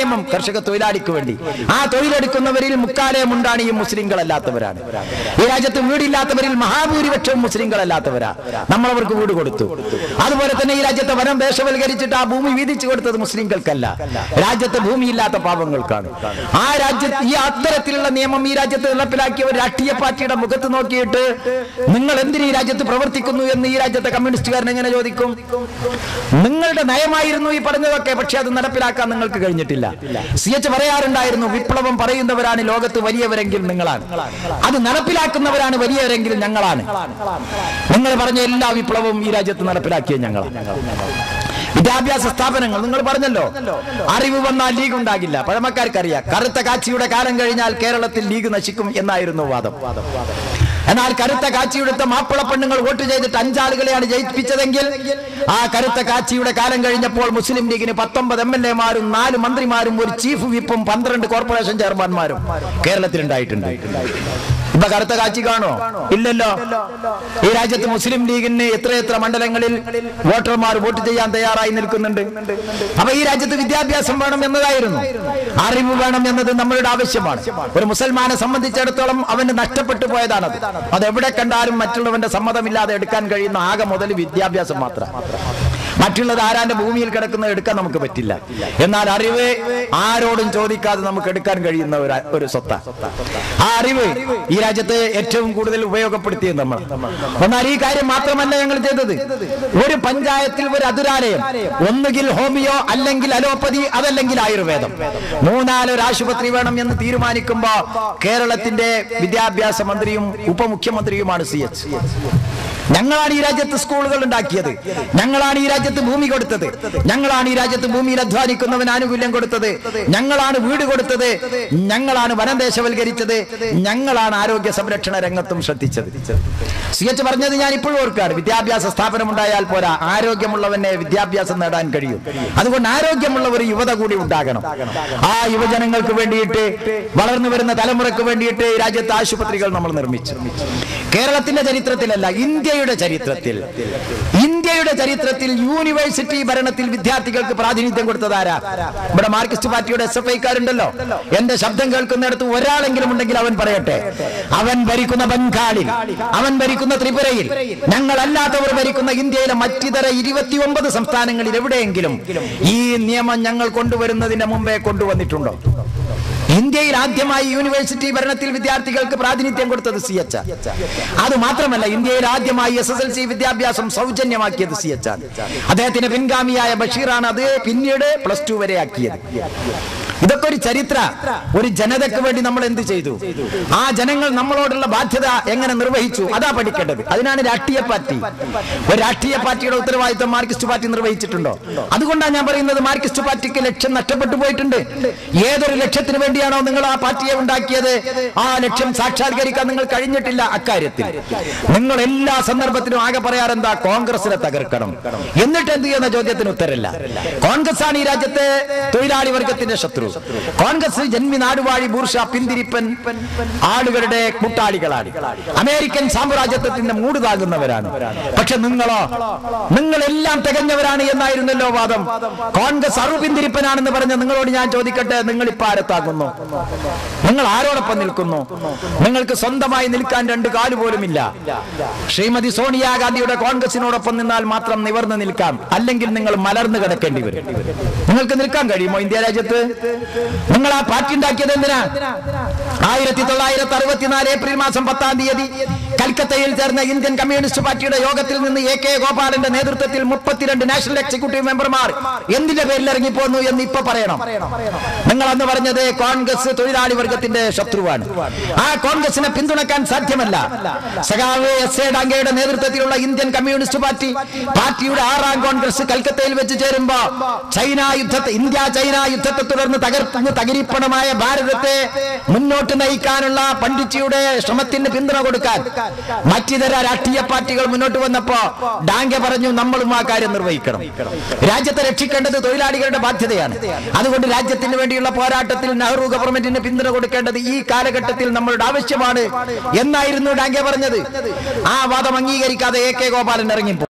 നിയമം കർഷക തൊഴിലാളിക്ക് വേണ്ടി ആ തൊഴിലെടുക്കുന്നവരിൽ മുക്കാലേ മുണ്ടാണിയും മുസ്ലിങ്ങളല്ലാത്തവരാണ് ഈ രാജ്യത്ത് വീടില്ലാത്തവരിൽ മഹാഭൂരിപക്ഷവും മുസ്ലിങ്ങളല്ലാത്തവരാ നമ്മൾ അവർക്ക് വീട് കൊടുത്തു അതുപോലെ തന്നെ ഈ രാജ്യത്തെ വനം ദേശവൽക്കരിച്ചിട്ട് ആ ഭൂമി വീതിച്ചു കൊടുത്തത് മുസ്ലിങ്ങൾക്കല്ല രാജ്യത്ത് ഭൂമിയില്ലാത്ത പാവങ്ങൾക്കാണ് ആ രാജ്യത്ത് ഈ അത്തരത്തിലുള്ള നിയമം ഈ രാജ്യത്ത് നടപ്പിലാക്കിയ ഒരു രാഷ്ട്രീയ പാർട്ടിയുടെ മുഖത്ത് നോക്കിയിട്ട് നിങ്ങൾ എന്തിന് ഈ രാജ്യത്ത് പ്രവർത്തിക്കുന്നു എന്ന് ഈ രാജ്യത്തെ കമ്മ്യൂണിസ്റ്റുകാരൻ എങ്ങനെ ചോദിക്കും നിങ്ങളുടെ നയമായിരുന്നു ഈ പറഞ്ഞതൊക്കെ പക്ഷെ അത് നടപ്പിലാക്കാൻ നിങ്ങൾക്ക് കഴിഞ്ഞിട്ടില്ല സി എച്ച് പറയാറുണ്ടായിരുന്നു വിപ്ലവം പറയുന്നവരാണ് ലോകത്ത് വലിയവരെങ്കിൽ നിങ്ങളാണ് അത് നടപ്പിലാക്കുന്നവരാണ് വലിയവരെങ്കിൽ ഞങ്ങളാണ് നിങ്ങൾ പറഞ്ഞ എല്ലാ വിപ്ലവവും ഈ രാജ്യത്ത് നടപ്പിലാക്കിയ ഞങ്ങളാണ് വിദ്യാഭ്യാസ സ്ഥാപനങ്ങൾ നിങ്ങൾ പറഞ്ഞല്ലോ അറിവ് വന്നാൽ ലീഗ് ഉണ്ടാകില്ല പഴമക്കാർക്കറിയാം കറുത്ത കാച്ചിയുടെ കാലം കഴിഞ്ഞാൽ കേരളത്തിൽ ലീഗ് നശിക്കും എന്നായിരുന്നു വാദം എന്നാൽ കരുത്ത കാച്ചിയെടുത്ത മാപ്പിള പെണ്ണുങ്ങൾ വോട്ട് ചെയ്തിട്ട് അഞ്ചാളുകളെയാണ് ജയിപ്പിച്ചതെങ്കിൽ ആ കരുത്ത കാച്ചിയുടെ കാലം കഴിഞ്ഞപ്പോൾ മുസ്ലിം ലീഗിന് പത്തൊമ്പത് എം എൽ എമാരും നാല് മന്ത്രിമാരും ഒരു ചീഫ് വിപ്പും പന്ത്രണ്ട് കോർപ്പറേഷൻ ചെയർമാൻമാരും കേരളത്തിൽ ഉണ്ടായിട്ടുണ്ട് ഇപ്പൊ കറുത്ത കാച്ചി കാണോ ഇല്ലല്ലോ ഈ രാജ്യത്ത് മുസ്ലിം ലീഗിന് എത്രയെത്ര മണ്ഡലങ്ങളിൽ വോട്ടർമാർ വോട്ട് ചെയ്യാൻ തയ്യാറായി നിൽക്കുന്നുണ്ട് അപ്പൊ ഈ രാജ്യത്ത് വിദ്യാഭ്യാസം വേണം എന്നതായിരുന്നു അറിവ് വേണം എന്നത് നമ്മളുടെ ആവശ്യമാണ് ഒരു മുസൽമാനെ സംബന്ധിച്ചിടത്തോളം അവന് നഷ്ടപ്പെട്ടു പോയതാണത് അത് എവിടെ കണ്ടാലും മറ്റുള്ളവന്റെ സമ്മതമില്ലാതെ എടുക്കാൻ കഴിയുന്ന ആകെ മുതൽ വിദ്യാഭ്യാസം മാത്രം മറ്റുള്ളത് ആരാന്റെ ഭൂമിയിൽ കിടക്കുന്നത് എടുക്കാൻ നമുക്ക് പറ്റില്ല എന്നാൽ അറിവ് ആരോടും ചോദിക്കാതെ നമുക്ക് എടുക്കാൻ കഴിയുന്ന ഒരു ഒരു സ്വത്ത ആ അറിവ് ഈ രാജ്യത്ത് ഏറ്റവും കൂടുതൽ ഉപയോഗപ്പെടുത്തിയത് നമ്മൾ എന്നാൽ ഈ കാര്യം മാത്രമല്ല ഞങ്ങൾ ചെയ്തത് ഒരു പഞ്ചായത്തിൽ ഒരു അതുരാലയം ഒന്നുകിൽ ഹോമിയോ അല്ലെങ്കിൽ അലോപ്പതി അതല്ലെങ്കിൽ ആയുർവേദം മൂന്നാലൊരു ആശുപത്രി വേണം എന്ന് തീരുമാനിക്കുമ്പോ കേരളത്തിന്റെ വിദ്യാഭ്യാസ മന്ത്രിയും ഉപമുഖ്യമന്ത്രിയുമാണ് സി എച്ച് ഞങ്ങളാണ് ഈ രാജ്യത്ത് സ്കൂളുകൾ ഉണ്ടാക്കിയത് ഞങ്ങളാണ് ഈ രാജ്യത്ത് ഭൂമി കൊടുത്തത് ഞങ്ങളാണ് ഈ രാജ്യത്ത് ഭൂമിയിൽ അധ്വാനിക്കുന്നവന് ആനുകൂല്യം കൊടുത്തത് ഞങ്ങളാണ് വീട് കൊടുത്തത് ഞങ്ങളാണ് വനദേശവൽക്കരിച്ചത് ഞങ്ങളാണ് ആരോഗ്യ സംരക്ഷണ രംഗത്തും ശ്രദ്ധിച്ചത് സി എച്ച് പറഞ്ഞത് ഞാൻ ഇപ്പോഴും ഓർക്കാണ് വിദ്യാഭ്യാസ സ്ഥാപനം ഉണ്ടായാൽ പോരാ ആരോഗ്യമുള്ളവനെ വിദ്യാഭ്യാസം നേടാൻ കഴിയും അതുകൊണ്ട് ആരോഗ്യമുള്ള ഒരു യുവത കൂടി ഉണ്ടാകണം ആ യുവജനങ്ങൾക്ക് വേണ്ടിയിട്ട് വളർന്നു വരുന്ന തലമുറക്ക് വേണ്ടിയിട്ട് ഈ രാജ്യത്ത് ആശുപത്രികൾ നമ്മൾ നിർമ്മിച്ചു കേരളത്തിന്റെ ചരിത്രത്തിലല്ല ഇന്ത്യയുടെ ചരിത്രത്തിൽ ഇന്ത്യയുടെ ചരിത്രത്തിൽ യൂണിവേഴ്സിറ്റി ഭരണത്തിൽ വിദ്യാർത്ഥികൾക്ക് പ്രാതിനിധ്യം കൊടുത്തതാരാ ഇവിടെ മാർക്സിസ്റ്റ് പാർട്ടിയുടെ എസ് എഫ് ഐക്കാരുണ്ടല്ലോ എന്റെ ശബ്ദം കേൾക്കുന്നിടത്ത് ഒരാളെങ്കിലും ഉണ്ടെങ്കിൽ അവൻ പറയട്ടെ അവൻ ഭരിക്കുന്ന ബംഗാളിൽ അവൻ ഭരിക്കുന്ന ത്രിപുരയിൽ ഞങ്ങളല്ലാത്തവർ ഭരിക്കുന്ന ഇന്ത്യയിലെ മറ്റിതര ഇരുപത്തിയൊമ്പത് സംസ്ഥാനങ്ങളിൽ എവിടെയെങ്കിലും ഈ നിയമം ഞങ്ങൾ കൊണ്ടുവരുന്നതിന് മുമ്പേ കൊണ്ടുവന്നിട്ടുണ്ടോ ഇന്ത്യയിൽ ആദ്യമായി യൂണിവേഴ്സിറ്റി ഭരണത്തിൽ വിദ്യാർത്ഥികൾക്ക് പ്രാതിനിധ്യം കൊടുത്തത് സി എച്ച് അത് മാത്രമല്ല ഇന്ത്യയിൽ ആദ്യമായി എസ് എസ് എൽ സി വിദ്യാഭ്യാസം സൗജന്യമാക്കിയത് സി എച്ച് ആണ് അദ്ദേഹത്തിന്റെ പിൻഗാമിയായ ബഷീറാണ് അത് പിന്നീട് പ്ലസ് ടു വരെ ആക്കിയത് ഇതൊക്കെ ഒരു ചരിത്ര ഒരു ജനതയ്ക്ക് വേണ്ടി നമ്മൾ എന്ത് ചെയ്തു ആ ജനങ്ങൾ നമ്മളോടുള്ള ബാധ്യത എങ്ങനെ നിർവഹിച്ചു അതാ പഠിക്കേണ്ടത് അതിനാണ് രാഷ്ട്രീയ പാർട്ടി ഒരു രാഷ്ട്രീയ പാർട്ടിയുടെ ഉത്തരവാദിത്തം മാർക്സിസ്റ്റ് പാർട്ടി നിർവഹിച്ചിട്ടുണ്ടോ അതുകൊണ്ടാണ് ഞാൻ പറയുന്നത് മാർക്സിസ്റ്റ് പാർട്ടിക്ക് ലക്ഷ്യം നഷ്ടപ്പെട്ടു പോയിട്ടുണ്ട് ഏതൊരു ലക്ഷ്യത്തിന് വേണ്ടിയാണോ നിങ്ങൾ ആ പാർട്ടിയെ ഉണ്ടാക്കിയത് ആ ലക്ഷ്യം സാക്ഷാത്കരിക്കാൻ നിങ്ങൾ കഴിഞ്ഞിട്ടില്ല അക്കാര്യത്തിൽ നിങ്ങൾ എല്ലാ സന്ദർഭത്തിലും ആകെ പറയാറെന്താ കോൺഗ്രസിനെ തകർക്കണം എന്നിട്ട് എന്ത് ചെയ്യുന്ന ചോദ്യത്തിന് ഉത്തരമില്ല കോൺഗ്രസ് ആണ് ഈ രാജ്യത്തെ തൊഴിലാളി വർഗത്തിന്റെ ശത്രു കോൺഗ്രസ് ജന്മി നാടുവാഴി ബൂർഷ പിന്തിരിപ്പൻ ആളുകളുടെ കൂട്ടാളികളാണ് അമേരിക്കൻ സാമ്രാജ്യത്വത്തിന്റെ മൂട് താകുന്നവരാണ് പക്ഷെ നിങ്ങളോ നിങ്ങളെല്ലാം തികഞ്ഞവരാണ് എന്നായിരുന്നല്ലോ വാദം കോൺഗ്രസ് അറു പിന്തിരിപ്പനാണെന്ന് പറഞ്ഞ നിങ്ങളോട് ഞാൻ ചോദിക്കട്ടെ നിങ്ങൾ ഇപ്പൊ ആരത്താകുന്നു നിങ്ങൾ ആരോടൊപ്പം നിൽക്കുന്നു നിങ്ങൾക്ക് സ്വന്തമായി നിൽക്കാൻ രണ്ട് കാല് പോലുമില്ല ശ്രീമതി സോണിയാഗാന്ധിയുടെ കോൺഗ്രസിനോടൊപ്പം നിന്നാൽ മാത്രം നിവർന്ന് നിൽക്കാം അല്ലെങ്കിൽ നിങ്ങൾ മലർന്നു കിടക്കേണ്ടി വരും നിങ്ങൾക്ക് നിൽക്കാൻ കഴിയുമോ ഇന്ത്യ രാജ്യത്ത് നിങ്ങൾ ആ പാർട്ടി ഉണ്ടാക്കിയത് എന്തിനാ ആയിരത്തി തൊള്ളായിരത്തി അറുപത്തിനാല് ഏപ്രിൽ മാസം പത്താം തീയതി കൽക്കത്തയിൽ ചേർന്ന ഇന്ത്യൻ കമ്മ്യൂണിസ്റ്റ് പാർട്ടിയുടെ യോഗത്തിൽ നിന്ന് എ കെ ഗോപാലന്റെ നേതൃത്വത്തിൽ മുപ്പത്തിരണ്ട് നാഷണൽ എക്സിക്യൂട്ടീവ് മെമ്പർമാർ എന്തിന്റെ പേരിൽ ഇറങ്ങിപ്പോന്നു എന്ന് ഇപ്പൊ പറയണം നിങ്ങൾ അന്ന് പറഞ്ഞത് കോൺഗ്രസ് തൊഴിലാളി വർഗത്തിന്റെ ശത്രുവാണ് ആ കോൺഗ്രസിനെ പിന്തുണക്കാൻ സാധ്യമല്ല സഖാവ് എസ് എ ഡാങ്കയുടെ നേതൃത്വത്തിലുള്ള ഇന്ത്യൻ കമ്മ്യൂണിസ്റ്റ് പാർട്ടി പാർട്ടിയുടെ ആറാം കോൺഗ്രസ് കൽക്കത്തയിൽ വെച്ച് ചേരുമ്പോ ചൈന യുദ്ധത്തെ ഇന്ത്യ ചൈന യുദ്ധത്തെ തുടർന്ന് തകർന്ന് തകരിപ്പണമായ ഭാരതത്തെ മുന്നോട്ട് നയിക്കാനുള്ള പണ്ഡിറ്റിയുടെ ശ്രമത്തിന് പിന്തുണ കൊടുക്കാൻ മറ്റിതര രാഷ്ട്രീയ പാർട്ടികൾ മുന്നോട്ട് വന്നപ്പോ ഡാങ്കെ പറഞ്ഞു നമ്മളും ആ കാര്യം നിർവഹിക്കണം രാജ്യത്തെ രക്ഷിക്കേണ്ടത് തൊഴിലാളികളുടെ ബാധ്യതയാണ് അതുകൊണ്ട് രാജ്യത്തിന് വേണ്ടിയുള്ള പോരാട്ടത്തിൽ നെഹ്റു ഗവൺമെന്റിന് പിന്തുണ കൊടുക്കേണ്ടത് ഈ കാലഘട്ടത്തിൽ നമ്മളുടെ ആവശ്യമാണ് എന്നായിരുന്നു ഡാങ്കെ പറഞ്ഞത് ആ വാദം അംഗീകരിക്കാതെ എ കെ ഗോപാലൻ ഇറങ്ങിപ്പോ